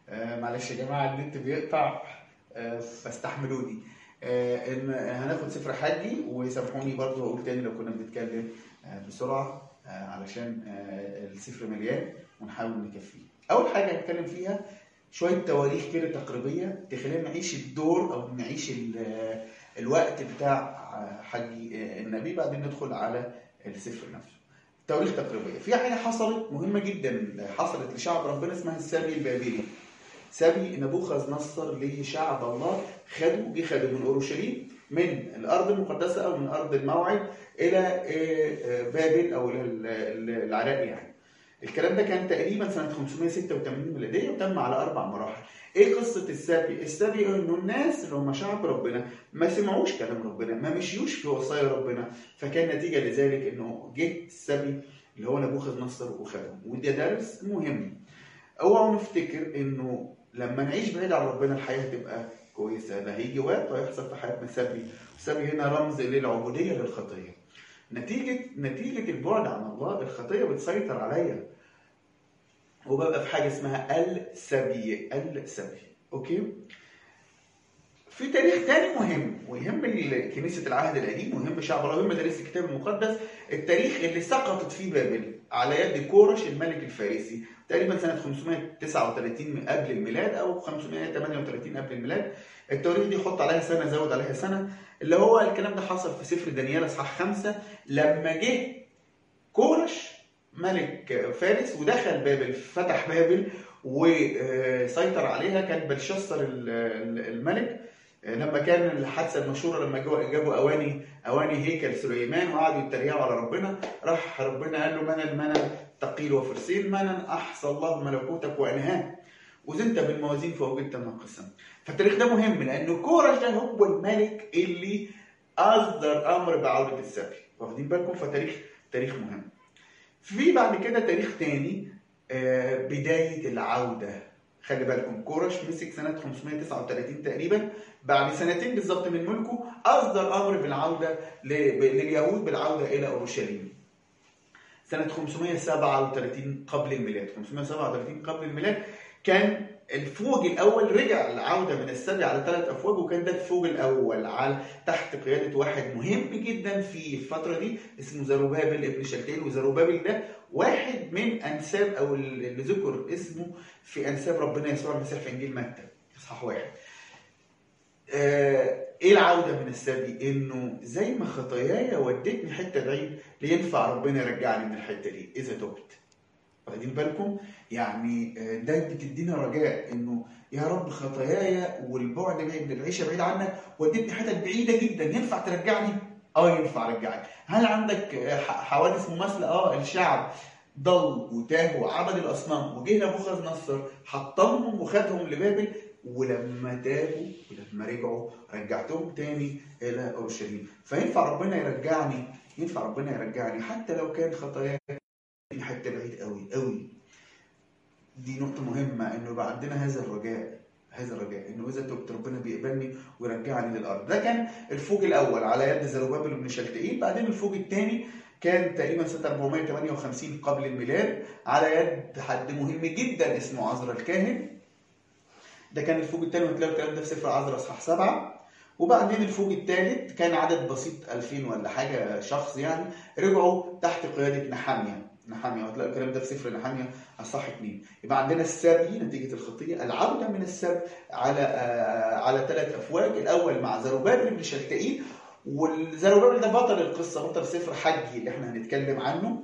آه معلش يا جماعه النت بيقطع آه فاستحملوني آه إن هناخد سفر حجي وسامحوني برضو هقول تاني لو كنا بنتكلم آه بسرعه آه علشان آه السفر مليان ونحاول نكفيه. اول حاجه هنتكلم فيها شويه تواريخ كده تقريبيه تخلينا نعيش الدور او نعيش ال- الوقت بتاع حجي النبي بعدين ندخل على السفر نفسه. تواريخ تقريبيه في حاجه حصلت مهمه جدا حصلت لشعب ربنا اسمها السبي البابلي سبي نبوخذ نصر لشعب الله خدوا جه خدوا من اورشليم من الارض المقدسه او من ارض الموعد الى آه، آه، بابل او الى ال- ال- العراق يعني الكلام ده كان تقريبا سنه 586 ميلاديه وتم على اربع مراحل ايه قصه السبي السبي انه الناس اللي هم شعب ربنا ما سمعوش كلام ربنا ما مشيوش في وصايا ربنا فكان نتيجه لذلك انه جه السبي اللي هو نبوخذ نصر وخدهم وده درس مهم اوعوا نفتكر انه لما نعيش بعيد عن ربنا الحياه هتبقى كويسه ده هيجي وقت وهيحصل في حياتنا سبي السبي هنا رمز للعبوديه للخطيه نتيجه نتيجه البعد عن الله الخطيه بتسيطر عليا وببقى في حاجه اسمها السبي السبي اوكي في تاريخ تاني مهم ويهم ال- كنيسة العهد القديم ويهم شعب الله ويهم مدارس الكتاب المقدس التاريخ اللي سقطت فيه بابل على يد كورش الملك الفارسي تقريبا سنة 539 من قبل الميلاد أو 538 قبل الميلاد التواريخ دي حط عليها سنة زود عليها سنة اللي هو الكلام ده حصل في سفر دانيال اصحاح خمسة لما جه كورش ملك فارس ودخل بابل فتح بابل وسيطر عليها كان بلشسر ال- ال- الملك لما كان الحادثه المشهوره لما جو- جابوا اواني اواني هيكل سليمان وقعدوا يتريقوا على ربنا راح ربنا قال له من المنن تقيل وفرسين منن احصى الله ملكوتك وانهاه وزنت بالموازين فوجدت ناقصا فالتاريخ ده مهم لانه كورش ده هو الملك اللي اصدر امر بعوده السبي واخدين بالكم فتاريخ تاريخ مهم في بعد كده تاريخ تاني آه، بداية العودة خلي بالكم كورش مسك سنة 539 تقريبا بعد سنتين بالظبط من ملكه أصدر أمر بالعودة ل- ب- لليهود بالعودة إلى أورشليم سنة 537 قبل الميلاد 537 قبل الميلاد كان الفوج الأول رجع العودة من السبي على ثلاث أفواج وكان ده الفوج الأول على تحت قيادة واحد مهم جدا في الفترة دي اسمه زروبابل ابن شلتيل وزروبابل ده واحد من أنساب أو اللي ذكر اسمه في أنساب ربنا يسوع المسيح في إنجيل متى إصحاح واحد آه، ايه العوده من السبي؟ انه زي ما خطاياي ودتني حته بعيد لينفع ربنا يرجعني من الحته دي اذا تبت. واخدين بالكم؟ يعني آه، ده بتدينا رجاء انه يا رب خطاياي والبعد بعيد العيشه بعيد عنك ودتني حتت بعيده جدا ينفع ترجعني؟ اه ينفع رجعني. هل عندك آه، ح- حوادث مماثله؟ اه الشعب ضل وتاه وعبد الاصنام وجه نبوخذ نصر حطمهم وخدهم لبابل ولما تابوا ولما رجعوا رجعتهم تاني الى اورشليم فينفع ربنا يرجعني ينفع ربنا يرجعني حتى لو كان خطاياي في حته بعيد قوي قوي دي نقطه مهمه انه يبقى عندنا هذا الرجاء هذا الرجاء انه اذا تبت ربنا بيقبلني ويرجعني للارض ده كان الفوج الاول على يد زروبابل بن شلتئيل بعدين الفوج الثاني كان تقريبا سنه 458 قبل الميلاد على يد حد مهم جدا اسمه عزرا الكاهن ده كان الفوج الثاني وهتلاقوا الكلام ده في سفر عزرا اصحاح سبعه وبعدين الفوج الثالث كان عدد بسيط 2000 ولا حاجه شخص يعني رجعوا تحت قياده نحاميه نحاميه وهتلاقوا الكلام ده في سفر نحاميه اصحاح اثنين يبقى عندنا السبي نتيجه الخطيه العوده من السبي على آه على ثلاث افواج الاول مع زروبابل بن شلتئيل والزروبابل ده بطل القصه بطل سفر حجي اللي احنا هنتكلم عنه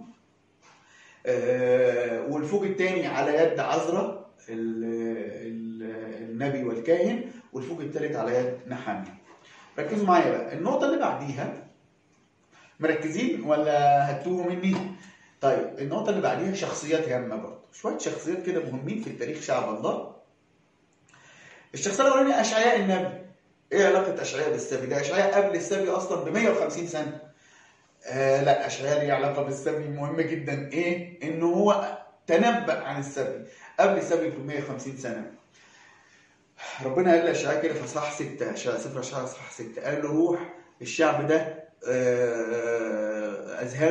آه والفوج الثاني على يد عزرا ال- ال- النبي والكاهن والفوج الثالث على يد نحامية ركزوا معايا بقى النقطة اللي بعديها مركزين ولا هتوهوا مني؟ طيب النقطة اللي بعديها شخصيات هامة برضه شوية شخصيات كده مهمين في التاريخ شعب الله الشخصية الأولانية أشعياء النبي إيه علاقة أشعياء بالسبي؟ ده أشعياء قبل السبي أصلا ب 150 سنة آه لا أشعياء ليه علاقة بالسبي مهمة جدا إيه؟ إنه هو تنبأ عن السبي قبل السبي ب 150 سنة ربنا قال لاشعياء كده في اصحاح 6 سفر اشعياء اصحاح 6 قال له روح الشعب ده آه، اذهانه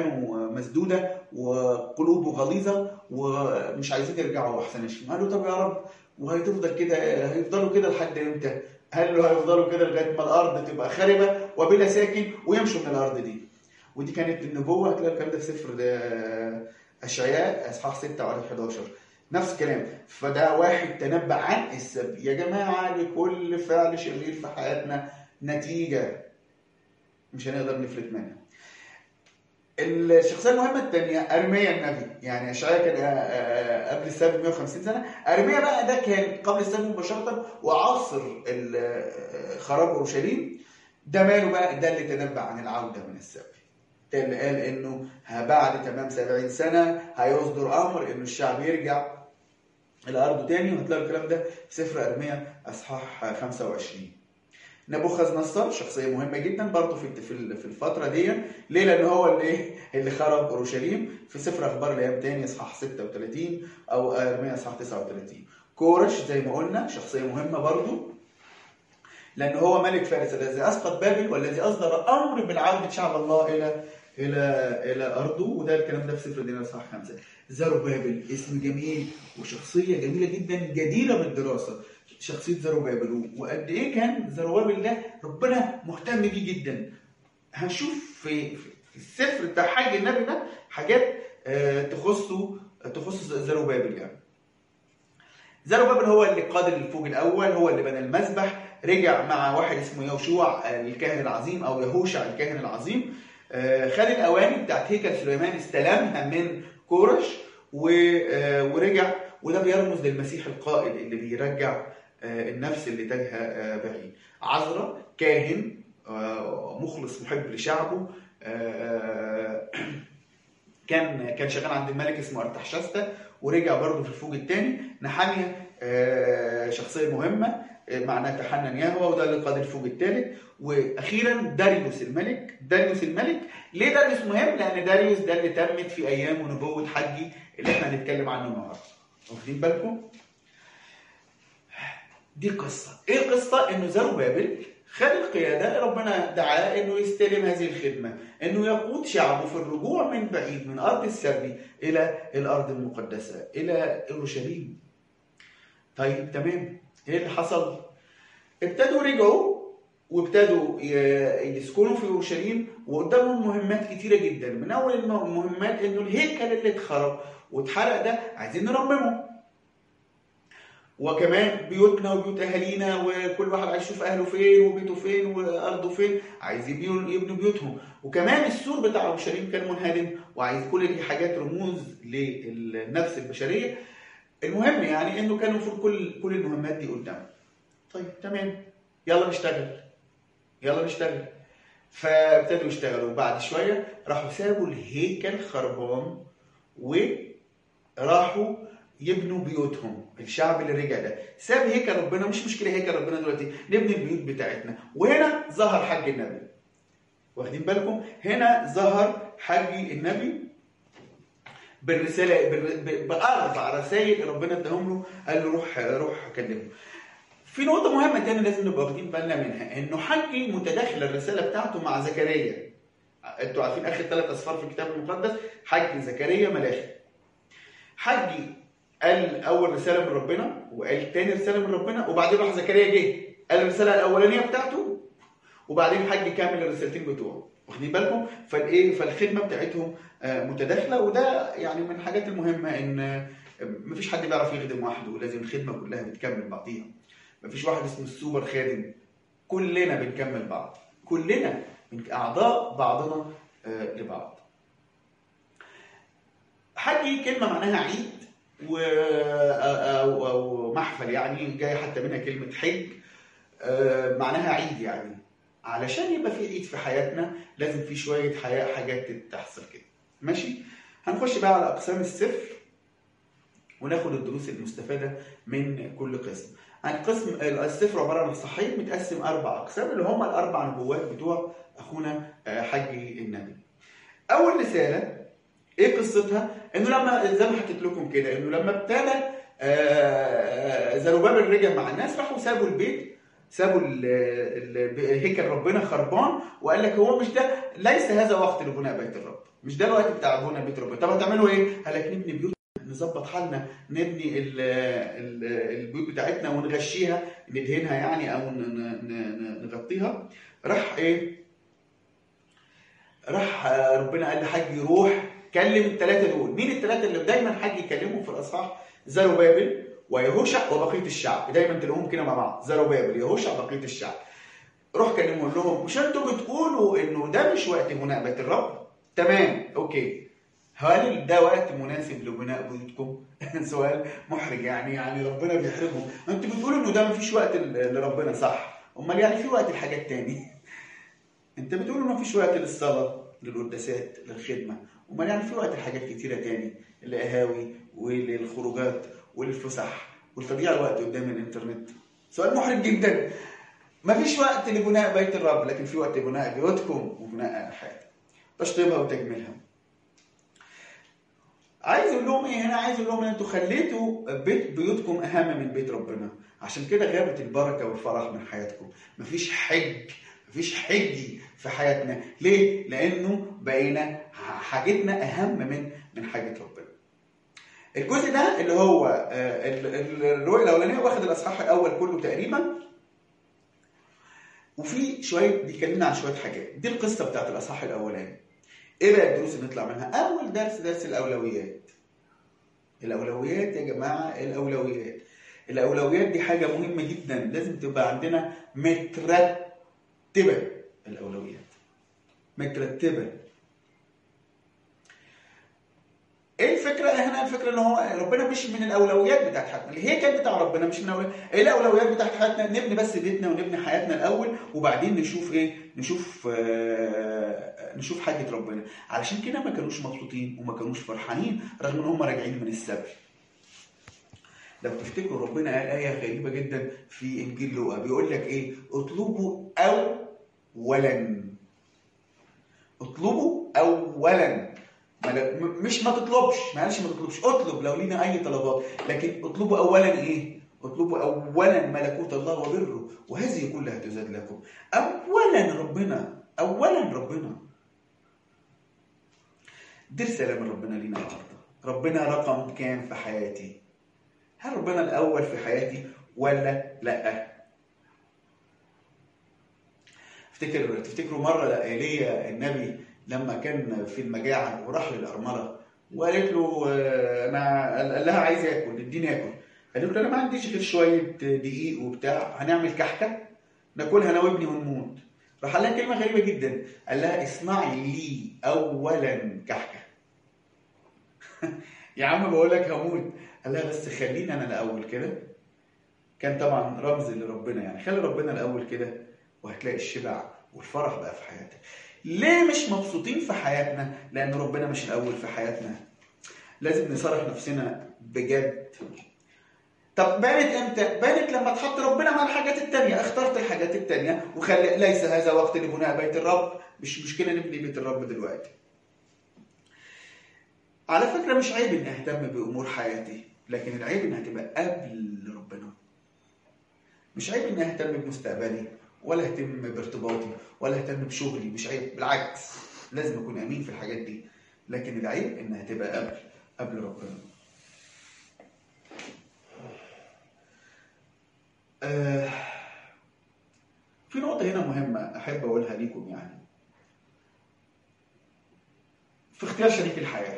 مسدوده وقلوبه غليظه ومش عايزين يرجعوا احسن شيء قال له طب يا رب وهتفضل كده هيفضلوا كده لحد امتى؟ قال له هيفضلوا كده لغايه ما الارض تبقى خاربه وبلا ساكن ويمشوا من الارض دي ودي كانت النبوه هتلاقي الكلام ده في سفر اشعياء اصحاح 6 وعدد 11 نفس الكلام فده واحد تنبأ عن السبي يا جماعه لكل فعل شرير في حياتنا نتيجه مش هنقدر نفلت منها الشخصيه المهمه الثانيه ارميا النبي يعني اشعياء كان قبل السبي ب 150 سنه ارميا بقى ده كان قبل السبي مباشره وعاصر خراب اورشليم ده ماله بقى ده اللي تنبأ عن العوده من السبي ده اللي قال انه بعد تمام 70 سنه هيصدر امر انه الشعب يرجع الى ارضه تاني وهتلاقوا الكلام ده في سفر ارميا اصحاح 25 نبوخذ نصر شخصيه مهمه جدا برضه في في الفتره دي ليه لان هو اللي اللي خرب اورشليم في سفر اخبار الايام تاني اصحاح 36 او ارميا اصحاح 39 كورش زي ما قلنا شخصيه مهمه برضه لان هو ملك فارس الذي اسقط بابل والذي اصدر امر بالعوده شعب الله الى الى الى ارضه وده الكلام ده في سفر دينار صح خمسه زروبابل اسم جميل وشخصيه جميله جدا جديره بالدراسه شخصيه زروبابل وقد ايه كان زروبابل ده ربنا مهتم بيه جدا هنشوف في في السفر بتاع حاج النبي ده حاجات تخصه تخص زروبابل يعني زروبابل هو اللي قاد الفوج الاول هو اللي بنى المذبح رجع مع واحد اسمه يوشوع الكاهن العظيم او يهوشع الكاهن العظيم خد الاواني بتاعت هيكل سليمان استلمها من كورش ورجع وده بيرمز للمسيح القائد اللي بيرجع النفس اللي تايهه بعيد عذرا كاهن مخلص محب لشعبه كان كان شغال عند الملك اسمه ارتحشستا ورجع برضه في الفوج الثاني نحاميه شخصيه مهمه معناه تحنن يهوى وده اللي قاد الفوج الثالث واخيرا داريوس الملك داريوس الملك ليه داريوس مهم لان داريوس ده اللي تمت في ايام ونبوه حجي اللي احنا هنتكلم عنه النهارده واخدين بالكم دي قصه ايه قصه انه زروبابل خد القياده ربنا دعاه انه يستلم هذه الخدمه انه يقود شعبه في الرجوع من بعيد من ارض السبي الى الارض المقدسه الى اورشليم طيب تمام ايه اللي حصل ابتدوا رجعوا وابتدوا يسكنوا في اورشليم وقدامهم مهمات كتيره جدا من اول المهمات انه الهيكل اللي اتخرب واتحرق ده عايزين نرممه وكمان بيوتنا وبيوت اهالينا وكل واحد عايز يشوف اهله فين وبيته فين وارضه فين عايز يبنوا بيوتهم وكمان السور بتاع اورشليم كان منهدم وعايز كل دي حاجات رموز للنفس البشريه المهم يعني انه كان المفروض كل كل المهمات دي قدامه طيب تمام يلا نشتغل يلا نشتغل فابتدوا يشتغلوا بعد شويه راحوا سابوا الهيكل خربان وراحوا يبنوا بيوتهم الشعب اللي رجع ده ساب هيكل ربنا مش مشكله هيكل ربنا دلوقتي نبني البيوت بتاعتنا وهنا ظهر حج النبي واخدين بالكم هنا ظهر حج النبي بالرساله باربع رسائل ربنا اداهم له قال له روح روح كلمه في نقطة مهمة تاني لازم نبقى واخدين بالنا منها انه حجي متداخل الرسالة بتاعته مع زكريا انتوا عارفين اخر ثلاث اصفار في الكتاب المقدس حج زكريا ملاخي حجي قال اول رسالة من ربنا وقال تاني رسالة من ربنا وبعدين راح زكريا جه قال الرسالة الاولانية بتاعته وبعدين حج كامل الرسالتين بتوعه واخدين بالكم فالايه فالخدمه بتاعتهم متداخله وده يعني من الحاجات المهمه ان مفيش حد بيعرف يخدم وحده لازم الخدمه كلها بتكمل بعضيها مفيش واحد اسمه السوبر خادم كلنا بنكمل بعض كلنا اعضاء بعضنا لبعض حجي كلمه معناها عيد و او او محفل يعني جايه حتى منها كلمه حج معناها عيد يعني علشان يبقى في عيد في حياتنا لازم في شويه حياة حاجات تحصل كده ماشي هنخش بقى على اقسام السفر وناخد الدروس المستفاده من كل قسم عن قسم السفر عباره عن صحيح متقسم اربع اقسام اللي هم الاربع نبوات بتوع اخونا حجي النبي اول رساله ايه قصتها انه لما زي ما حكيت لكم كده انه لما ابتدى زروبابل رجع مع الناس راحوا سابوا البيت سابوا هيكل ربنا خربان وقال لك هو مش ده ليس هذا وقت لبناء بيت الرب مش ده الوقت بتاع بناء بيت ربنا طب هتعملوا ايه قال لك نبني بيوت نظبط حالنا نبني ال- ال- البيوت بتاعتنا ونغشيها ندهنها يعني او ن- ن- ن- نغطيها راح ايه راح آه، ربنا قال لحاج يروح كلم الثلاثه دول مين الثلاثه اللي دايما حاج يكلمهم في الاصحاح زروبابل ويهوشع وبقيه الشعب دايما تلاقوهم كده مع بعض زروبابل يهوشع بقيه الشعب روح كلموا لهم مش انتوا بتقولوا انه ده مش وقت مناقبه الرب تمام اوكي هل ده وقت مناسب لبناء بيوتكم؟ سؤال محرج يعني يعني ربنا بيحرجهم، انتوا بتقولوا انه ده مفيش وقت ل- لربنا صح، امال يعني في وقت لحاجات تاني. انت بتقول انه مفيش وقت للصلاه، للقداسات، للخدمه، امال يعني في وقت لحاجات كتيره تاني، للقهاوي وللخروجات وللفسح ولتضييع الوقت قدام الانترنت. سؤال محرج جدا. مفيش وقت لبناء بيت الرب لكن في وقت لبناء بيوتكم وبناء حياتكم. تشطيبها وتجميلها. عايز اقول لهم ايه هنا عايز اقول لهم ان انتوا خليتوا بيت بيوتكم اهم من بيت ربنا عشان كده غابت البركه والفرح من حياتكم مفيش حج مفيش حجي في حياتنا ليه لانه بقينا حاجتنا اهم من من حاجه ربنا الجزء ده اللي هو آه، ال- ال- الرؤيه الاولانيه واخد الاصحاح الاول كله تقريبا وفي شويه بيكلمنا عن شويه حاجات دي القصه بتاعت الاصحاح الاولاني ايه بقى الدروس اللي نطلع منها اول درس درس الاولويات الاولويات يا جماعه الاولويات الاولويات دي حاجه مهمه جدا لازم تبقى عندنا مترتبه الاولويات مترتبه ايه الفكره هنا الفكره ان هو ربنا مش من الاولويات بتاعت حياتنا الهيكل بتاع ربنا مش من الاولويات ايه الاولويات بتاعت حياتنا نبني بس بيتنا ونبني حياتنا الاول وبعدين نشوف ايه نشوف آه نشوف حاجه ربنا علشان كده ما كانوش مبسوطين وما كانوش فرحانين رغم ان هم راجعين من السبي لو تفتكروا ربنا قال آية غريبة جدا في إنجيل لوقا بيقول لك إيه؟ اطلبوا أولا اطلبوا أولا ما لا- م- مش ما تطلبش ما قالش ما تطلبش اطلب لو لينا أي طلبات لكن اطلبوا أولا إيه؟ اطلبوا أولا ملكوت الله وبره وهذه كلها تزاد لكم أولا ربنا أولا ربنا دي رسالة من ربنا لينا النهارده ربنا رقم كام في حياتي؟ هل ربنا الأول في حياتي ولا لأ؟ افتكر تفتكروا مرة لا ايليا النبي لما كان في المجاعة وراح للأرملة وقالت له آه، أنا قال لها عايز آكل اديني آكل قالت له أنا ما عنديش غير شوية دقيق وبتاع هنعمل كحكة ناكلها أنا وابني ونموت راح قال لها كلمة غريبة جدا قال لها اصنعي لي أولا كحكة يا عم بقول لك هموت قال لها بس خليني انا الاول كده كان طبعا رمز لربنا يعني خلي ربنا الاول كده وهتلاقي الشبع والفرح بقى في حياتك ليه مش مبسوطين في حياتنا لان ربنا مش الاول في حياتنا لازم نصارح نفسنا بجد طب بانت امتى؟ بانت لما تحط ربنا مع الحاجات التانية، اخترت الحاجات التانية وخلي ليس هذا وقت لبناء بيت الرب، مش مشكلة نبني بيت الرب دلوقتي. على فكرة مش عيب إني أهتم بأمور حياتي، لكن العيب إنها تبقى قبل ربنا. مش عيب إني أهتم بمستقبلي، ولا أهتم بارتباطي، ولا أهتم بشغلي، مش عيب، بالعكس لازم أكون أمين في الحاجات دي. لكن العيب إنها تبقى قبل قبل ربنا. آه في نقطة هنا مهمة أحب أقولها ليكم يعني. في اختيار شريك الحياة.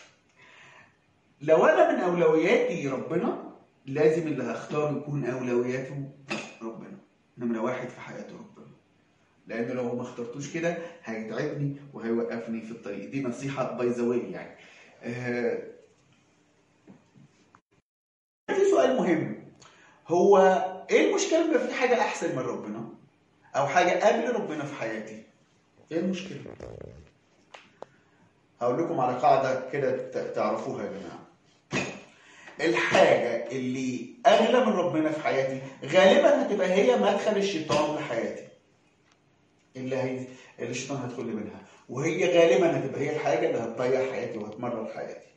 لو انا من اولوياتي ربنا لازم اللي هختاره يكون اولوياته ربنا نمره واحد في حياته ربنا لان لو ما اخترتوش كده هيتعبني وهيوقفني في الطريق دي نصيحه باي ذا واي يعني آه، في سؤال مهم هو ايه المشكله ان يبقى في حاجه احسن من ربنا او حاجه قبل ربنا في حياتي ايه المشكله هقول لكم على قاعده كده ت- تعرفوها يا جماعه الحاجة اللي أغلى من ربنا في حياتي غالبا هتبقى هي مدخل الشيطان لحياتي اللي هي اللي الشيطان هيدخل لي منها وهي غالبا هتبقى هي الحاجة اللي هتضيع حياتي وهتمرر حياتي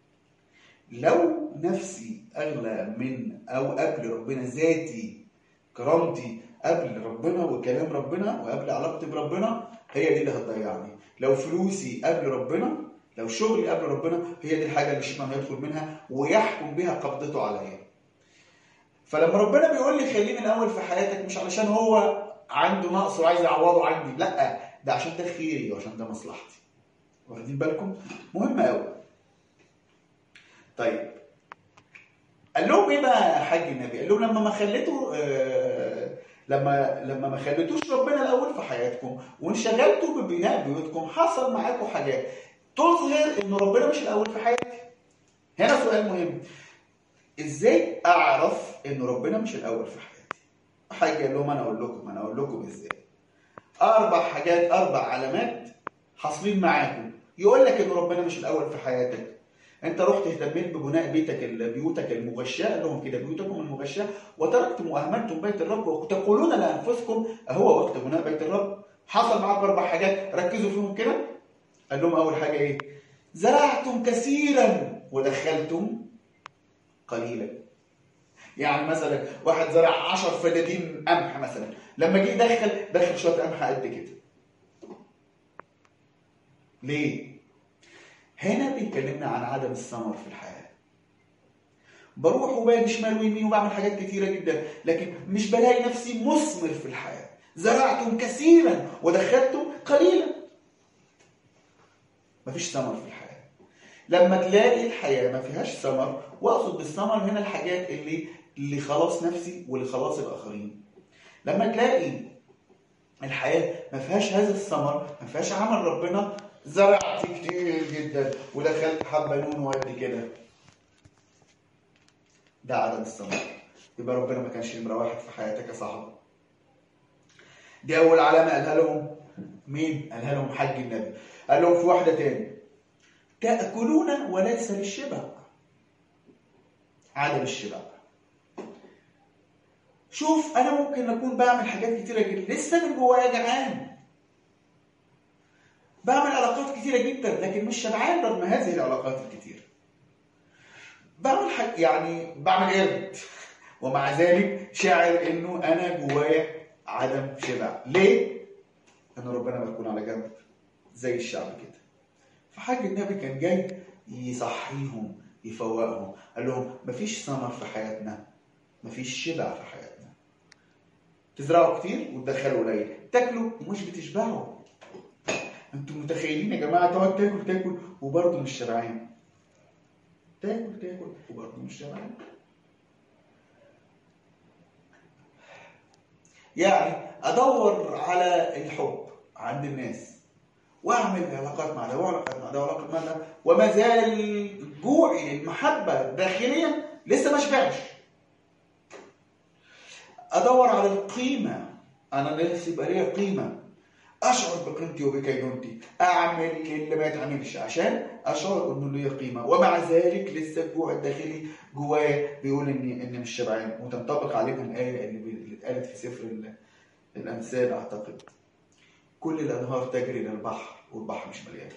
لو نفسي أغلى من أو قبل ربنا ذاتي كرامتي قبل ربنا وكلام ربنا وقبل علاقتي بربنا هي دي اللي هتضيعني لو فلوسي قبل ربنا لو شغلي قبل ربنا هي دي الحاجه اللي الشيطان هيدخل منها ويحكم بها قبضته عليا فلما ربنا بيقول لي خليني الاول في حياتك مش علشان هو عنده نقص وعايز يعوضه عندي لا ده عشان ده خيري وعشان ده مصلحتي واخدين بالكم مهم قوي طيب قال لهم ايه بقى حاج النبي قال لهم لما ما خليتوا آه لما لما ما خليتوش ربنا الاول في حياتكم وانشغلتوا ببناء بيوتكم حصل معاكم حاجات تظهر ان ربنا مش الاول في حياتي هنا سؤال مهم ازاي اعرف ان ربنا مش الاول في حياتي حاجه قال لهم انا اقول لكم انا اقول لكم ازاي اربع حاجات اربع علامات حاصلين معاكم يقول لك ان ربنا مش الاول في حياتك انت رحت اهتميت ببناء بيتك بيوتك المغشاه لهم كده بيوتكم المغشاه وتركتم واهملتم بيت الرب وتقولون لانفسكم اهو وقت بناء بيت الرب حصل معاك اربع حاجات ركزوا فيهم كده قال لهم اول حاجه ايه زرعتم كثيرا ودخلتم قليلا يعني مثلا واحد زرع 10 فدادين قمح مثلا لما جه يدخل دخل شويه قمح قد كده ليه هنا بيكلمنا عن عدم الثمر في الحياه بروح وباجي شمال ويمين وبعمل حاجات كتيره جدا لكن مش بلاقي نفسي مثمر في الحياه زرعتم كثيرا ودخلتم قليلا مفيش ثمر في الحياه لما تلاقي الحياه ما فيهاش ثمر واقصد بالثمر هنا الحاجات اللي لخلاص نفسي ولخلاص الاخرين لما تلاقي الحياه ما فيهاش هذا الثمر ما فيهاش عمل ربنا زرعت كتير جدا ودخلت حبه نون وقد كده ده عدم الثمر يبقى ربنا ما كانش نمره واحد في حياتك يا صاحبي دي اول علامه قالها لهم مين قالها لهم حج النبي قال لهم في واحده تاني تاكلون وليس للشبع عدم الشبع شوف انا ممكن اكون بعمل حاجات كتيره جدا لسه من جوايا جعان بعمل علاقات كتيره جدا لكن مش شبعان رغم هذه العلاقات الكتيره بعمل حاجة يعني بعمل قرد ومع ذلك شاعر انه انا جوايا عدم شبع ليه ان ربنا ما يكون على جنب زي الشعب كده فحاج النبي كان جاي يصحيهم يفوقهم قال لهم مفيش ثمر في حياتنا مفيش شبع في حياتنا تزرعوا كتير وتدخلوا قليل تاكلوا ومش بتشبعوا انتوا متخيلين يا جماعه تقعد تاكل تاكل وبرضه مش شبعان تاكل تاكل وبرضه مش شبعان يعني ادور على الحب عند الناس واعمل علاقات مع ده وعلاقات مع ده وعلاقات مع ده وما زال جوعي للمحبه داخليا لسه ما شبعش ادور على القيمه انا نفسي يبقى ليا قيمه اشعر بقيمتي وبكينونتي اعمل اللي ما يتعملش عشان اشعر انه ليا قيمه ومع ذلك لسه الجوع الداخلي جوايا بيقول اني اني مش شبعان وتنطبق عليكم الايه اللي اللي اتقالت في سفر الامثال اعتقد كل الانهار تجري الى البحر والبحر مش مليان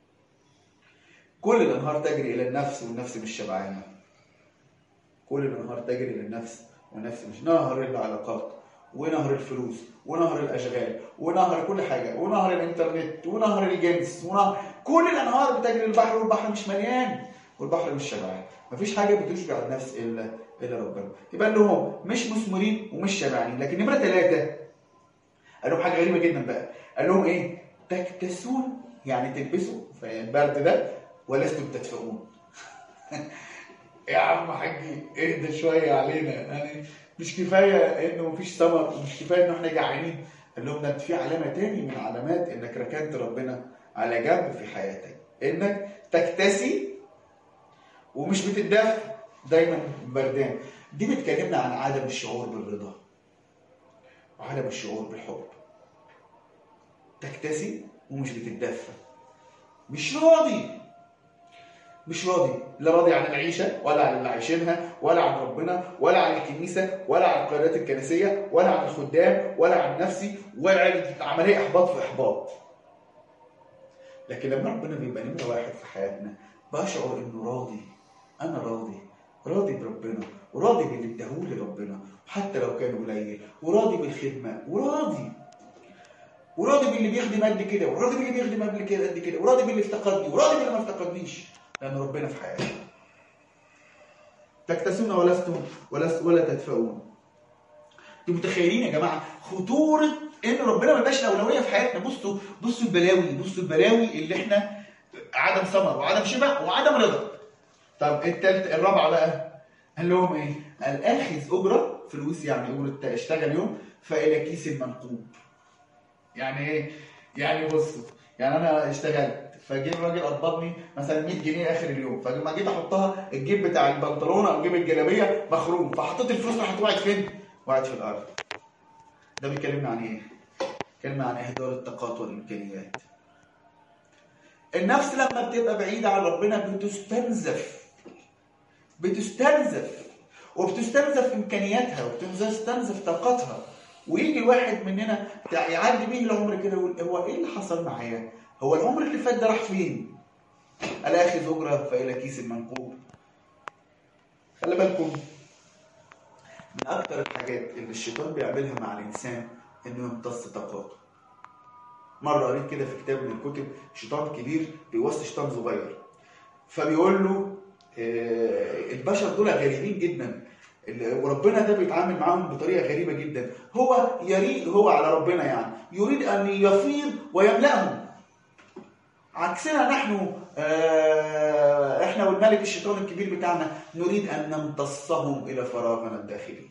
كل الانهار تجري الى النفس والنفس مش شبعانه كل الانهار تجري الى النفس والنفس مش نهر العلاقات ونهر الفلوس ونهر الاشغال ونهر كل حاجه ونهر الانترنت ونهر الجنس ونهر كل الانهار بتجري البحر والبحر مش مليان والبحر مش شبعان مفيش حاجه بتشبع النفس الا الا ربنا يبقى لهم مش مثمرين ومش شبعانين لكن نمره ثلاثه قال لهم حاجه غريبه جدا بقى قال لهم ايه تكتسون يعني تلبسوا في البرد ده ولستم تدفئون يا عم حاجي اهدى شويه علينا يعني مش كفايه انه مفيش ثمر ومش كفايه ان احنا جعانين قال لهم ده في علامه تاني من علامات انك ركنت ربنا على جنب في حياتك انك تكتسي ومش بتدفى دايما بردان دي بتكلمنا عن عدم الشعور بالرضا وعدم الشعور بالحب تكتسي ومش بتتدفى مش راضي مش راضي لا راضي عن العيشة ولا عن اللي عايشينها ولا عن ربنا ولا عن الكنيسة ولا عن القيادات الكنسية ولا عن الخدام ولا عن نفسي ولا عن عملية إحباط في إحباط لكن لما ربنا بيبقى نمرة واحد في حياتنا بشعر إنه راضي أنا راضي راضي بربنا وراضي باللي اداهولي ربنا حتى لو كان قليل وراضي بالخدمة وراضي وراضي باللي بيخدم قد كده وراضي باللي بيخدم قبل كده قد كده وراضي باللي افتقدني وراضي باللي ما افتقدنيش لان ربنا في حياتي تكتسون ولستم ولست ولا تدفؤون انتوا متخيلين يا جماعه خطوره ان ربنا ما يبقاش الاولويه في حياتنا بصوا بصوا البلاوي بصوا البلاوي اللي احنا عدم ثمر وعدم شبع وعدم رضا طب التالت الرابعه بقى قال لهم ايه؟ قال اخذ اجره فلوس يعني اجره اشتغل يوم فالى كيس المنقوب يعني ايه؟ يعني بصوا يعني انا اشتغلت فجه الراجل قبضني مثلا 100 جنيه اخر اليوم فلما جيت احطها الجيب بتاع البنطلون او جيب الجلابيه مخروم فحطيت الفلوس راحت وقعت فين؟ وقعت في الارض ده بيكلمنا عن ايه؟ بيكلمنا عن اهدار الطاقات والامكانيات النفس لما بتبقى بعيده عن ربنا بتستنزف بتستنزف وبتستنزف امكانياتها وبتستنزف طاقتها ويجي الواحد مننا يعدي بيه العمر كده يقول هو ايه اللي حصل معايا؟ هو العمر اللي فات ده راح فين؟ الا اخذ اجره فالى كيس المنقوب خلي بالكم من اكتر الحاجات اللي الشيطان بيعملها مع الانسان انه يمتص طاقاته مره قريت كده في كتاب من الكتب شيطان كبير بيوصي شيطان صغير فبيقول له آه، البشر دول غريبين جدا وربنا ده بيتعامل معاهم بطريقه غريبه جدا هو يريد هو على ربنا يعني يريد ان يفيض ويملاهم عكسنا نحن آه، احنا والملك الشيطان الكبير بتاعنا نريد ان نمتصهم الى فراغنا الداخلي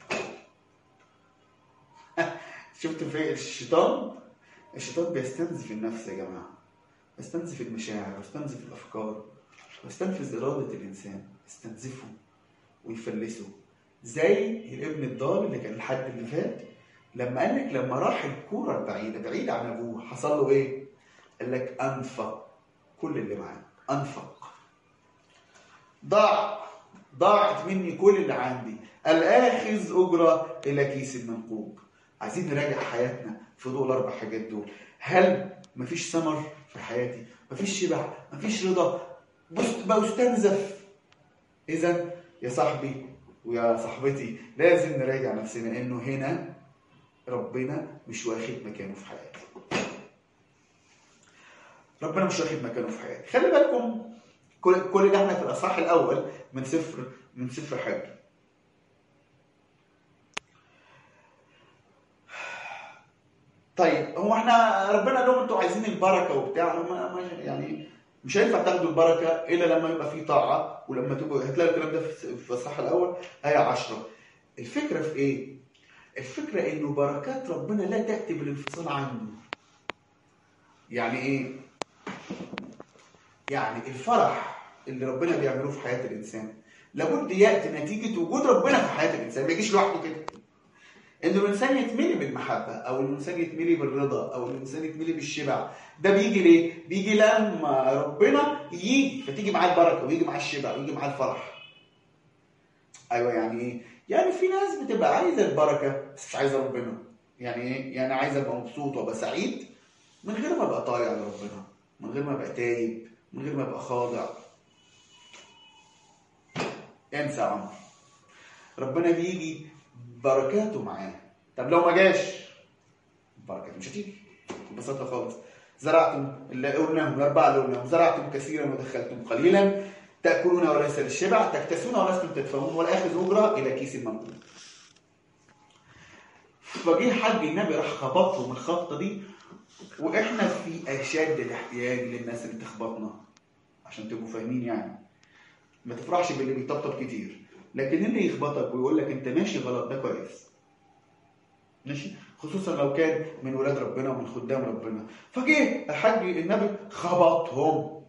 شفت في الشيطان الشيطان بيستنزف النفس يا جماعه بيستنزف المشاعر بيستنزف الافكار بيستنفذ اراده الانسان يستنزفه ويفلسه زي الابن الضال اللي كان الحد اللي فات لما قال لك لما راح الكوره البعيده بعيد عن ابوه حصل له ايه؟ قال لك انفق كل اللي معاه انفق ضاع ضاعت مني كل اللي عندي الاخذ اجره الى كيس المنقوب عايزين نراجع حياتنا في ضوء الاربع حاجات دول هل مفيش ثمر في حياتي مفيش شبع مفيش رضا بستنزف اذا يا صاحبي ويا صاحبتي لازم نراجع نفسنا انه هنا ربنا مش واخد مكانه في حياتي ربنا مش واخد مكانه في حياتي خلي بالكم كل كل ده احنا في الاصحاح الاول من سفر من سفر حج طيب هو احنا ربنا قال لهم انتوا عايزين البركه وبتاع ما يعني مش هينفع تاخدوا البركه الا لما يبقى في طاعه ولما تبقوا هتلاقوا الكلام ده في الاصحاح الاول ايه 10 الفكره في ايه؟ الفكره انه بركات ربنا لا تاتي بالانفصال عنه يعني ايه؟ يعني الفرح اللي ربنا بيعمله في حياه الانسان لابد ياتي نتيجه وجود ربنا في حياه الانسان ما يجيش لوحده كده ان الانسان يتملي بالمحبه او الانسان يتملي بالرضا او الانسان يتملي بالشبع ده بيجي ليه بيجي لما ربنا يجي فتيجي معاه البركه ويجي معاه الشبع ويجي معاه الفرح ايوه يعني ايه يعني في ناس بتبقى عايزه البركه بس مش عايزه ربنا يعني ايه يعني عايزه ابقى مبسوط وابقى سعيد من غير ما ابقى طايع لربنا من غير ما ابقى تايب من غير ما ابقى خاضع انسى يا عمر ربنا بيجي بركاته معاه طب لو ما جاش بركاته مش هتيجي ببساطه خالص زرعتم اللي قلناهم الاربعه اللي قلناهم زرعتم كثيرا ودخلتم قليلا تاكلون وليس للشبع تكتسون ولستم تدفعون والاخذ اجره الى كيس المنقول فجه حد النبي راح خبطهم الخبطه دي واحنا في اشد الاحتياج للناس اللي تخبطنا عشان تبقوا فاهمين يعني ما تفرحش باللي بيطبطب كتير لكن اللي يخبطك ويقول لك انت ماشي غلط ده كويس ماشي خصوصا لو كان من ولاد ربنا ومن خدام ربنا فجه الحاج النبي خبطهم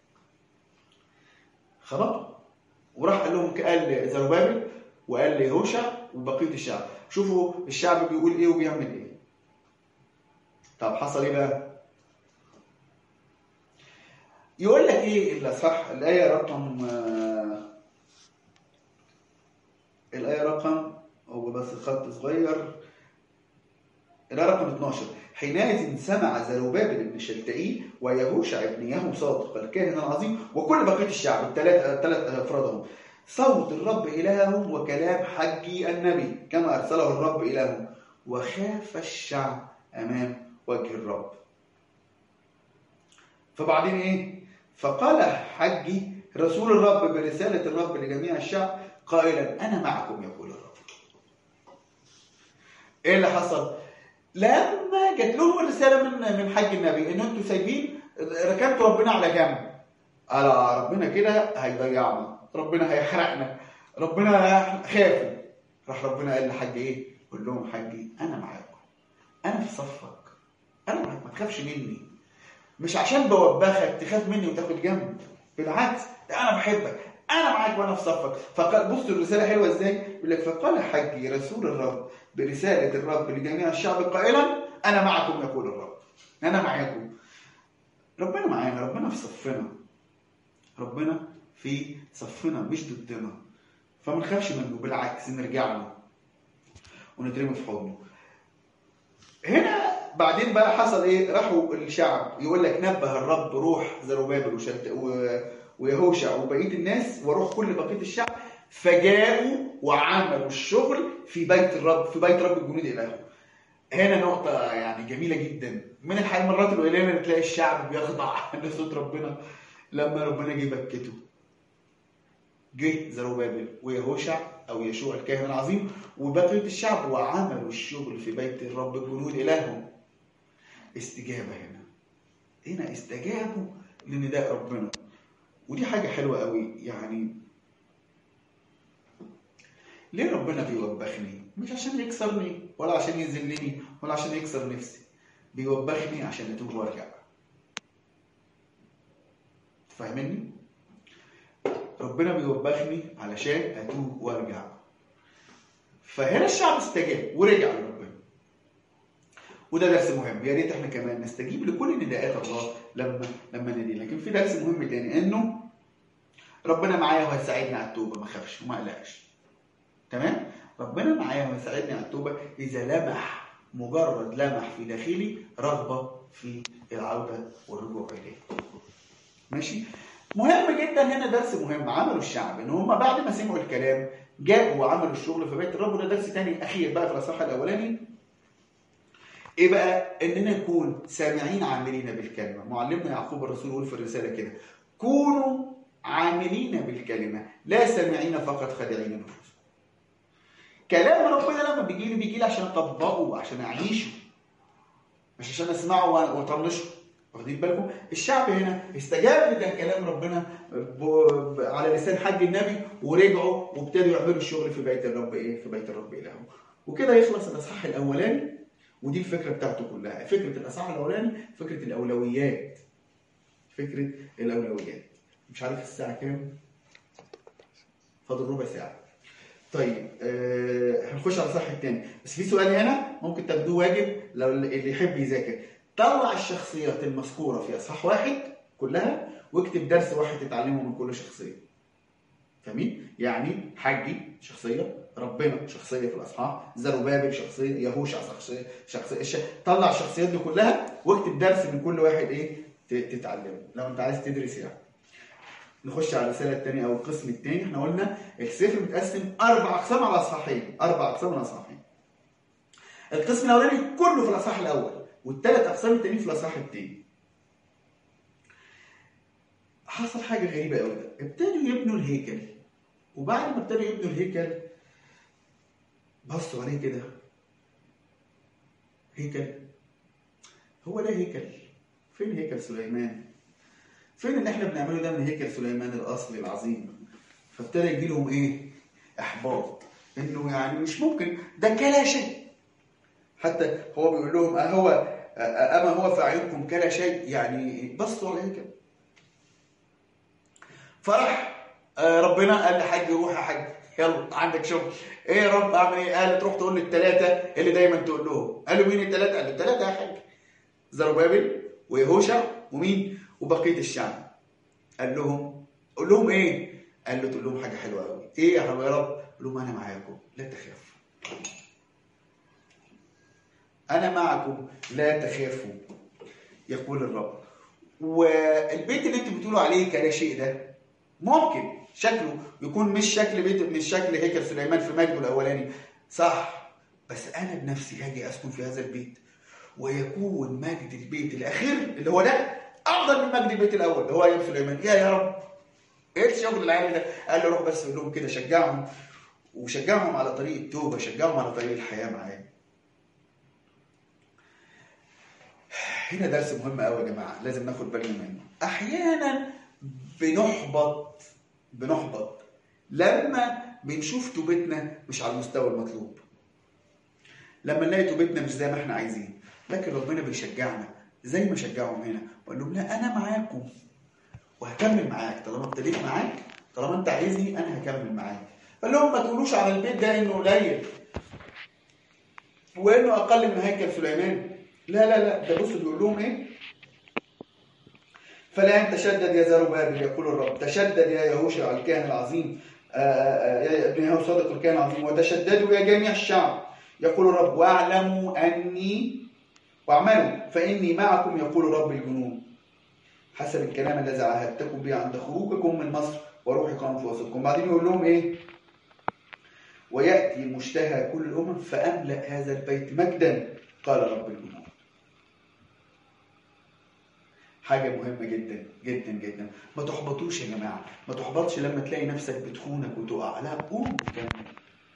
خبطهم وراح قال لهم قال زربابل وقال لهوشع وبقيه الشعب شوفوا الشعب بيقول ايه وبيعمل ايه طب حصل ايه بقى يقول لك ايه الاصح الايه رقم الايه رقم هو بس خط صغير الآية رقم 12 حينئذ سمع زروبابل بن شلتئيل ويهوشع بن يهو صادق الكاهن العظيم وكل بقية الشعب الثلاث الثلاث أفرادهم صوت الرب إلههم وكلام حجي النبي كما أرسله الرب إلههم وخاف الشعب أمام وجه الرب فبعدين ايه فقال حجي رسول الرب برسالة الرب لجميع الشعب قائلا أنا معكم يقول الرب ايه اللي حصل لما جات لهم الرساله من من حج النبي ان انتوا سايبين ركنتوا ربنا على جنب قال ربنا كده هيضيعنا ربنا هيحرقنا ربنا خافوا راح ربنا قال لحج ايه قول لهم حجي انا معاكم انا في صفك انا معاك ما تخافش مني مش عشان بوبخك تخاف مني وتاخد جنب بالعكس ده انا بحبك انا معاك وانا في صفك فقال بصوا الرساله حلوه ازاي يقول لك فقال حجي رسول الرب برساله الرب لجميع الشعب قائلا انا معكم يقول الرب انا معاكم ربنا معانا ربنا في صفنا ربنا في صفنا مش ضدنا فما نخافش منه بالعكس نرجع له ونترمي في حضنه هنا بعدين بقى حصل ايه راحوا الشعب يقول لك نبه الرب روح زروبابل وشد ويهوشع وبقيه الناس وروح كل بقيه الشعب فجاءوا وعملوا الشغل في بيت الرب في بيت رب الجنود الهه هنا نقطة يعني جميلة جدا من الحال المرات القليلة اللي تلاقي الشعب بيخضع لصوت ربنا لما ربنا جه بكته جه زروبابل ويهوشع او يشوع الكاهن العظيم وبقية الشعب وعملوا الشغل في بيت الرب الجنود الههم استجابة هنا هنا استجابوا لنداء ربنا ودي حاجة حلوة قوي يعني ليه ربنا بيوبخني مش عشان يكسرني ولا عشان يذلني ولا عشان يكسر نفسي بيوبخني عشان اتوب وارجع فاهمني ربنا بيوبخني علشان اتوب وارجع فهنا الشعب استجاب ورجع لربنا وده درس مهم يا ريت احنا كمان نستجيب لكل نداءات الله لما لما ندي لكن في درس مهم تاني انه ربنا معايا وهيساعدني على التوبه ما اخافش وما اقلقش تمام ربنا معايا وهيساعدني على التوبه اذا لمح مجرد لمح في داخلي رغبه في العوده والرجوع اليه ماشي مهم جدا هنا درس مهم عملوا الشعب ان هم بعد ما سمعوا الكلام جاءوا وعملوا الشغل في بيت الرب وده درس تاني اخير بقى في الاصحاح الاولاني ايه بقى اننا نكون سامعين عاملين بالكلمه معلمنا يعقوب الرسول يقول في الرساله كده كونوا عاملين بالكلمه لا سامعين فقط خادعين نفوسهم كلام ربنا لما بيجي لي بيجي لي عشان اطبقه وعشان اعيشه مش عشان اسمعه واطنشه واخدين بالكم الشعب هنا استجاب لده كلام ربنا على لسان حج النبي ورجعوا وابتدوا يعملوا الشغل في بيت الرب ايه في بيت الرب الههم وكده يخلص الاصحاح الاولاني ودي الفكره بتاعته كلها فكره الاصحاح الاولاني فكره الاولويات فكره الاولويات مش عارف الساعه كام فاضل ربع ساعه طيب آه هنخش على الصح الثاني بس في سؤال هنا ممكن تاخدوه واجب لو اللي يحب يذاكر طلع الشخصيات المذكوره في اصحاح واحد كلها واكتب درس واحد تتعلمه من كل شخصيه فاهمين يعني حجي شخصيه ربنا شخصيه في الاصحاح زروبابل شخصيه يهوشع شخصيه شخصيه الش... طلع الشخصيات دي كلها واكتب درس من كل واحد ايه تتعلمه لو انت عايز تدرس يعني نخش على الرساله الثانيه او القسم الثاني احنا قلنا السفر متقسم اربع اقسام على اصحاحين اربع اقسام على اصحاحين القسم الاولاني كله في الاصحاح الاول والثلاث اقسام التانيين في الاصحاح الثاني حصل حاجه غريبه قوي ابتدوا يبنوا الهيكل وبعد ما ابتدوا يبنوا الهيكل بصوا عليه كده هيكل هو ده هيكل فين هيكل سليمان فين اللي احنا بنعمله ده من هيكل سليمان الاصلي العظيم فابتدى يجي لهم ايه احباط انه يعني مش ممكن ده كلا شيء حتى هو بيقول لهم أهو اما هو في اعينكم كلا شيء يعني بصوا على هيكل فرح ربنا قال لحاج روح يا حاج يلا عندك شغل ايه يا رب اعمل ايه قال تروح تقول للثلاثه اللي دايما تقول لهم قالوا مين الثلاثه قال الثلاثه يا حاج زربابل ويهوشع ومين وبقيه الشعب قال لهم قول لهم ايه قال له تقول لهم حاجه حلوه قوي ايه يا رب قال لهم انا معاكم لا تخافوا انا معكم لا تخافوا يقول الرب والبيت اللي انتوا بتقولوا عليه كلا شيء ده ممكن شكله يكون مش شكل بيت مش شكل هيكل سليمان في مجده الاولاني صح بس انا بنفسي هاجي اسكن في هذا البيت ويكون مجد البيت الاخير اللي هو ده افضل من مجد البيت الاول اللي هو ايام سليمان يا يا رب ايه الشغل العالي ده قال له روح بس قول لهم كده شجعهم وشجعهم على طريق التوبه شجعهم على طريق الحياه معايا هنا درس مهم قوي يا جماعه لازم ناخد بالنا منه احيانا بنحبط بنحبط لما بنشوف توبتنا مش على المستوى المطلوب لما نلاقي توبتنا مش زي ما احنا عايزين لكن ربنا بيشجعنا زي ما شجعهم هنا وقال لهم لا انا معاكم وهكمل معاك طالما ابتديت معاك طالما انت عايزني انا هكمل معاك قال لهم ما تقولوش على البيت ده انه قليل وانه اقل من هيكل سليمان لا لا لا ده بصوا بيقول لهم ايه فلا ان تشدد يا زربابل يقول الرب تشدد يا يهوشع الكاهن العظيم يا ابن يهو صادق الكاهن العظيم وتشددوا يا جميع الشعب يقول الرب واعلموا اني واعملوا فاني معكم يقول رب الجنود حسب الكلام الذي عاهدتكم به عند خروجكم من مصر وروحي قام في وسطكم بعدين يقول لهم ايه وياتي مشتهى كل الامم فاملا هذا البيت مجدا قال رب الجنود حاجه مهمه جدا جدا جدا ما تحبطوش يا جماعه ما تحبطش لما تلاقي نفسك بتخونك وتقع لا قوم وكمل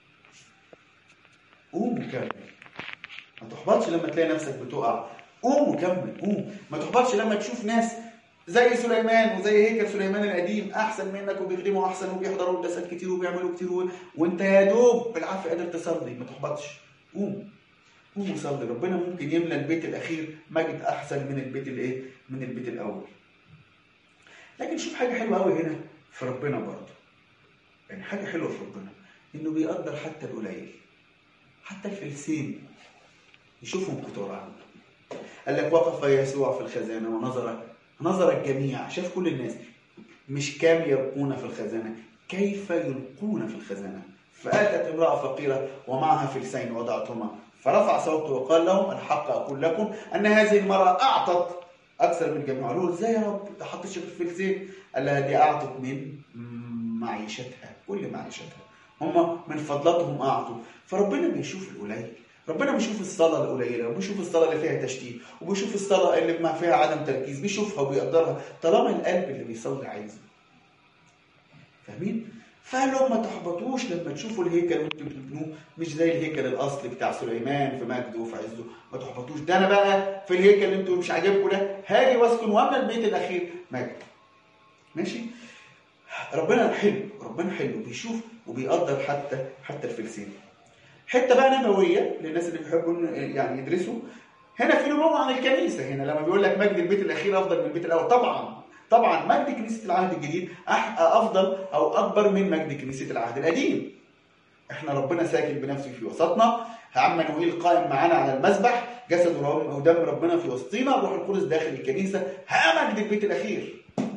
قوم وكمل ما تحبطش لما تلاقي نفسك بتقع قوم وكمل قوم ما تحبطش لما تشوف ناس زي سليمان وزي هيكل سليمان القديم احسن منك وبيخدموا احسن وبيحضروا قداسات كتير وبيعملوا كتير و... وانت يا دوب بالعافيه قادر تصلي ما تحبطش قوم قوم وصلي ربنا ممكن يملى البيت الاخير مجد احسن من البيت الايه من البيت الاول لكن شوف حاجه حلوه قوي هنا في ربنا برضه يعني حاجه حلوه في ربنا انه بيقدر حتى القليل حتى الفلسين يشوفهم كتار عنه قال لك وقف يسوع في الخزانه ونظر نظر الجميع شاف كل الناس مش كام يلقون في الخزانه كيف يلقون في الخزانه فاتت امراه فقيره ومعها فلسين وضعتهما فرفع صوته وقال لهم الحق اقول لكم ان هذه المراه اعطت اكثر من الجميع قالوا ازاي يا رب ما حطيتش في الفلسين قال لها دي اعطت من معيشتها كل معيشتها هم من فضلتهم اعطوا فربنا بيشوف القليل ربنا بيشوف الصلاة القليلة وبيشوف الصلاة اللي فيها تشتيت وبيشوف الصلاة اللي ما فيها عدم تركيز بيشوفها وبيقدرها طالما القلب اللي بيصلي عايزه فاهمين؟ فقال لهم ما تحبطوش لما تشوفوا الهيكل وانتوا بتبنوه مش زي الهيكل الاصلي بتاع سليمان في مجده وفي عزه ما تحبطوش ده انا بقى في الهيكل اللي انتوا مش عاجبكم ده هاجي واسكن واملى البيت الاخير مجد ماشي ربنا حلو ربنا حلو بيشوف وبيقدر حتى حتى الفلسين حته بقى نبويه للناس اللي بيحبوا يعني يدرسوا هنا في نبوه عن الكنيسه هنا لما بيقول لك مجد البيت الاخير افضل من البيت الاول طبعا طبعا مجد كنيسه العهد الجديد افضل او اكبر من مجد كنيسه العهد القديم احنا ربنا ساكن بنفسه في وسطنا عم نويل قائم معانا على المذبح جسد ودم ربنا في وسطينا الروح القدس داخل الكنيسه ها مجد البيت الاخير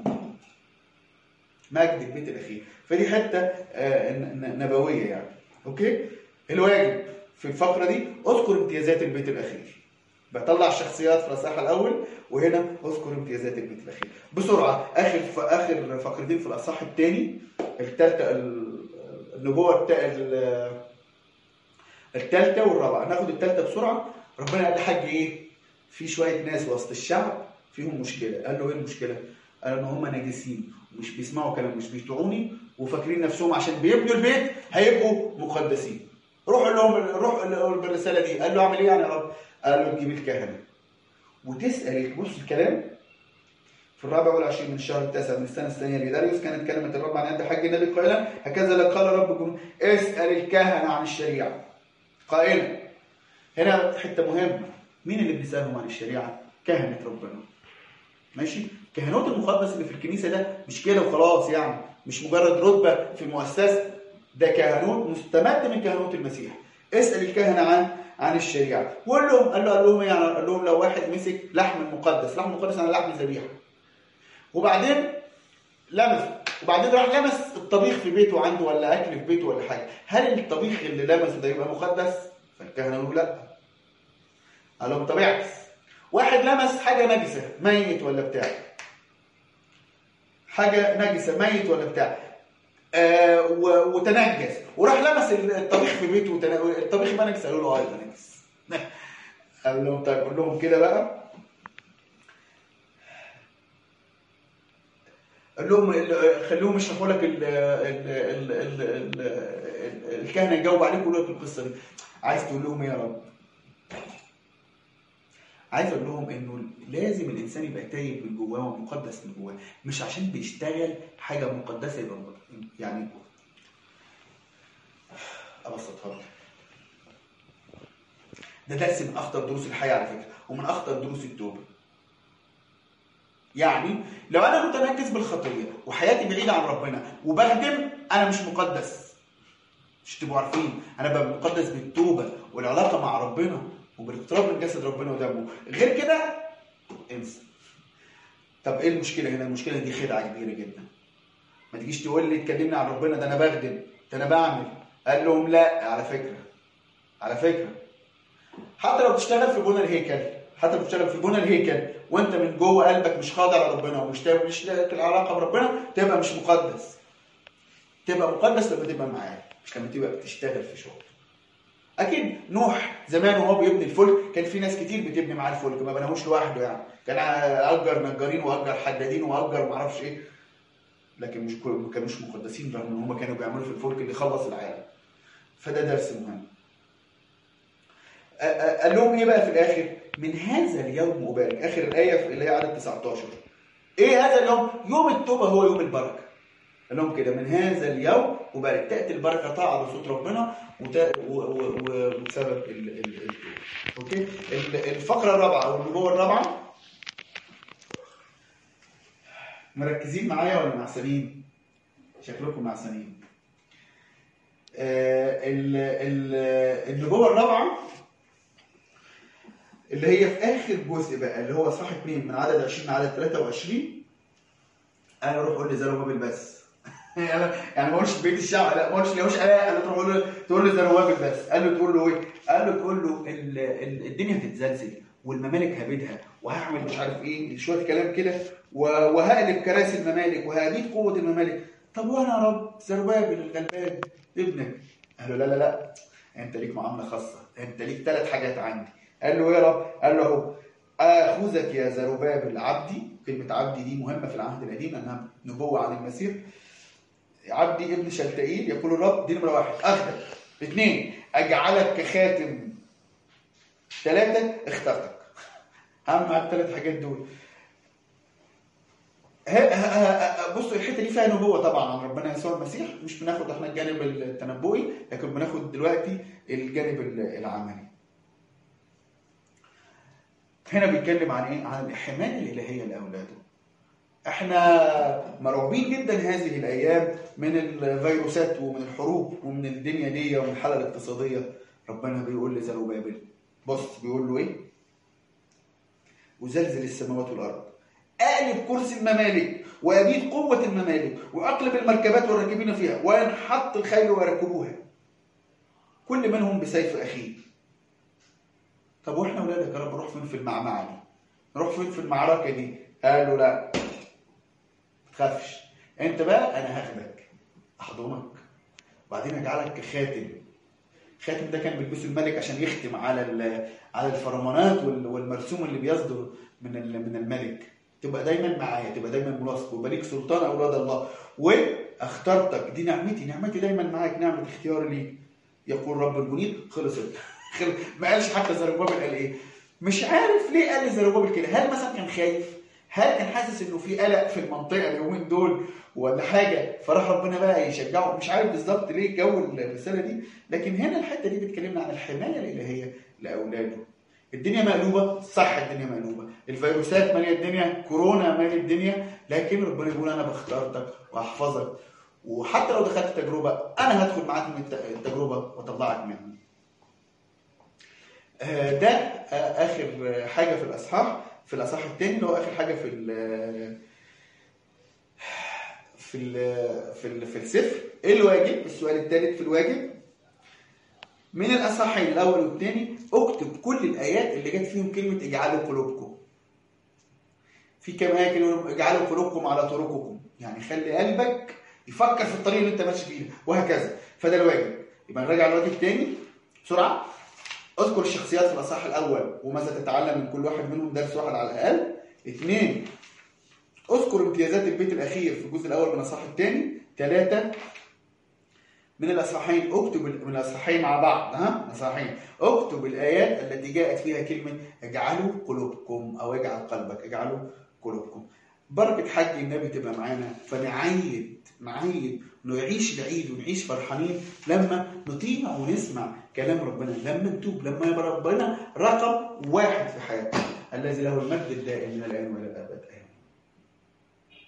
مجد البيت الاخير فدي حته نبويه يعني اوكي الواجب في الفقره دي اذكر امتيازات البيت الاخير بطلع الشخصيات في الاصحاح الاول وهنا اذكر امتيازات البيت الاخير بسرعه اخر اخر فقرتين في الاصحاح الثاني الثالثه النبوه الثالثه والرابعه ناخد الثالثه بسرعه ربنا قال لحاج ايه في شويه ناس وسط الشعب فيهم مشكله قال له ايه المشكله قال ان هم ناجسين ومش بيسمعوا كلام مش بيطيعوني وفاكرين نفسهم عشان بيبنوا البيت هيبقوا مقدسين روح لهم روح بالرساله دي قال له اعمل ايه يعني يا رب؟ قال له تجيب الكهنه وتسال بص الكلام في الرابع والعشرين من الشهر التاسع من السنه الثانيه لداريوس كانت كلمه الرب عن يد حج النبي قائلا هكذا لك قال ربكم اسال الكهنه عن الشريعه قائلا هنا حته مهمه مين اللي بنسالهم عن الشريعه؟ كهنه ربنا ماشي؟ كهنوت المقدس اللي في الكنيسه ده مش كده وخلاص يعني مش مجرد رتبه في المؤسسه ده كهنوت مستمد من كهنوت المسيح اسال الكهنه عن عن الشريعه وقول لهم قال له قال لهم يعني قال لهم لو واحد مسك لحم مقدس لحم مقدس يعني لحم ذبيحه وبعدين لمس وبعدين راح لمس الطبيخ في بيته عنده ولا اكل في بيته ولا حاجه هل الطبيخ اللي لمسه ده يبقى مقدس فالكهنه يقولوا لا قال لهم طب اعكس واحد لمس حاجه نجسه ميت ولا بتاع حاجه نجسه ميت ولا بتاع آه وتنجس وراح لمس الطبيخ في بيته وتن... الطبيخ ما نجس قالوا له اه يبقى نجس قال لهم طيب قول لهم كده بقى قال لهم ال- خليهم يشرحوا لك ال ال ال ال ال ال الكهنه يجاوب عليك ويقول لك القصه دي عايز تقول لهم ايه يا رب؟ عايز اقول لهم انه لازم الانسان يبقى تايب من جواه ومقدس من جواه مش عشان بيشتغل حاجه مقدسه يبقى مقدس. يعني ابسطها لك ده درس من اخطر دروس الحياه على فكره ومن اخطر دروس التوبه يعني لو انا متنكس بالخطيه وحياتي بعيده عن ربنا وبخدم انا مش مقدس مش تبقوا عارفين انا ببقى مقدس بالتوبه والعلاقه مع ربنا وبالاقتراب من جسد ربنا ودمه غير كده انسى طب ايه المشكله هنا المشكله دي خدعه كبيره جدا ما تجيش تقول لي اتكلمنا عن ربنا ده انا بخدم ده انا بعمل قال لهم لا على فكره على فكره حتى لو بتشتغل في بنى الهيكل حتى لو بتشتغل في بنى الهيكل وانت من جوه قلبك مش خاضع لربنا ومش مش لك العلاقه بربنا تبقى مش مقدس تبقى مقدس لما تبقى معاه مش لما تبقى بتشتغل في شغل اكيد نوح زمان وهو بيبني الفلك كان في ناس كتير بتبني معاه الفلك ما بناهوش لوحده يعني كان اجر نجارين واجر حدادين واجر ما اعرفش ايه لكن مش كل ما كانوش مقدسين رغم ان هم كانوا بيعملوا في الفلك اللي خلص العالم فده درس مهم أ- أ- قال لهم ايه بقى في الاخر من هذا اليوم ابارك اخر الايه في اللي هي عدد 19 ايه هذا اليوم يوم التوبه هو يوم البركه قال لهم كده من هذا اليوم وبارك تاتي البركه طاعه بصوت ربنا وت- و- و- و- وبسبب ال- ال- التوبه اوكي ال- الفقره الرابعه او النبوه الرابعه مركزين معايا ولا معسلين؟ شكلكم معسلين. آه، ال- ال- النبوه الرابعه اللي هي في اخر جزء بقى اللي هو صح 2 من عدد 20 لعدد 23 انا اروح اقول لزروبابل بس يعني ما اقولش بيت الشعب لا ما اقولش لهوش الاء انا تروح اقول له تقول له زروبابل بس قال له تقول له ايه؟ قال له تقول له ال- ال- الدنيا هتتزلزل والممالك هبيدها وهعمل مش عارف ايه شويه كلام كده و- وهقلب كراسي الممالك وهبيد قوه الممالك طب وانا يا رب زروبابل الغلبان ابنك قال له لا لا لا انت ليك معامله خاصه انت ليك ثلاث حاجات عندي قال له ايه يا رب قال له اهو اخذك يا زروبابل عبدي كلمه عبدي دي مهمه في العهد القديم انها نبوه عن المسيح عبدي ابن شلتائيل يقول الرب دي نمره واحد اخذك اثنين اجعلك كخاتم ثلاثه اخترتك هعمل معاك الثلاث حاجات دول ه- ه- ه- بصوا الحته دي فيها نبوه طبعا عن ربنا يسوع المسيح مش بناخد احنا الجانب التنبؤي لكن بناخد دلوقتي الجانب العملي هنا بيتكلم عن ايه؟ عن الحمايه الالهيه لاولاده. احنا مرعوبين جدا هذه الايام من الفيروسات ومن الحروب ومن الدنيا دي ومن الحاله الاقتصاديه. ربنا بيقول لزروبابل بص بيقول له ايه؟ وزلزل السماوات والارض. اقلب كرسي الممالك وابيد قوه الممالك واقلب المركبات والراكبين فيها وينحط الخيل ويركبوها. كل منهم بسيف اخيه. طب واحنا اولادك يا رب نروح فين في المعمعه دي؟ نروح فين في المعركه دي؟ قالوا لا ما تخافش انت بقى انا هاخدك احضنك وبعدين اجعلك كخاتم الخاتم ده كان بيلبسه الملك عشان يختم على ال- على الفرمانات وال- والمرسوم اللي بيصدر من ال- من الملك تبقى دايما معايا تبقى دايما ملاصق ويبقى ليك سلطان اولاد الله واخترتك دي نعمتي نعمتي دايما معاك نعمه اختياري ليك يقول رب الجنود خلصت خل- ما قالش حتى زربابل قال ايه مش عارف ليه قال لزربابل كده هل مثلا كان خايف هل كان حاسس انه في قلق في المنطقه اليومين دول ولا حاجه فراح ربنا بقى يشجعه مش عارف بالظبط ليه جو الرساله دي لكن هنا الحته دي بتكلمنا عن الحمايه الالهيه لاولاده الدنيا مقلوبه صح الدنيا مقلوبه الفيروسات ماليه الدنيا كورونا ماليه الدنيا لكن ربنا بيقول انا بختارتك واحفظك وحتى لو دخلت تجربه انا هدخل معاك من الت- التجربه واطلعك منها آه، ده آه، اخر آه، حاجه في الاصحاح في الاصحاح الثاني اللي هو اخر حاجه في ال في ال في ال في السفر ايه الواجب السؤال الثالث في الواجب من الاصحاحين الاول والثاني اكتب كل الايات اللي جت فيهم كلمه اجعلوا قلوبكم في كام ايه كده يقولوا اجعلوا قلوبكم على طرقكم يعني خلي قلبك يفكر في الطريق اللي انت ماشي فيه وهكذا فده الواجب يبقى نراجع الواجب تاني بسرعه اذكر الشخصيات في الاصحاح الاول وماذا تتعلم من كل واحد منهم درس واحد على الاقل اثنين اذكر امتيازات البيت الاخير في الجزء الاول من الاصحاح الثاني ثلاثه من الاصحاحين اكتب من الاصحاحين مع بعض ها الاصحاحين اكتب الايات التي جاءت فيها كلمه اجعلوا قلوبكم او اجعل قلبك اجعلوا قلوبكم بركه حج النبي تبقى معانا فنعيد نعيد نعيش العيد ونعيش فرحانين لما نطيع ونسمع كلام ربنا لما نتوب لما يبقى ربنا رقم واحد في حياتنا الذي له المجد الدائم من الان والى الابد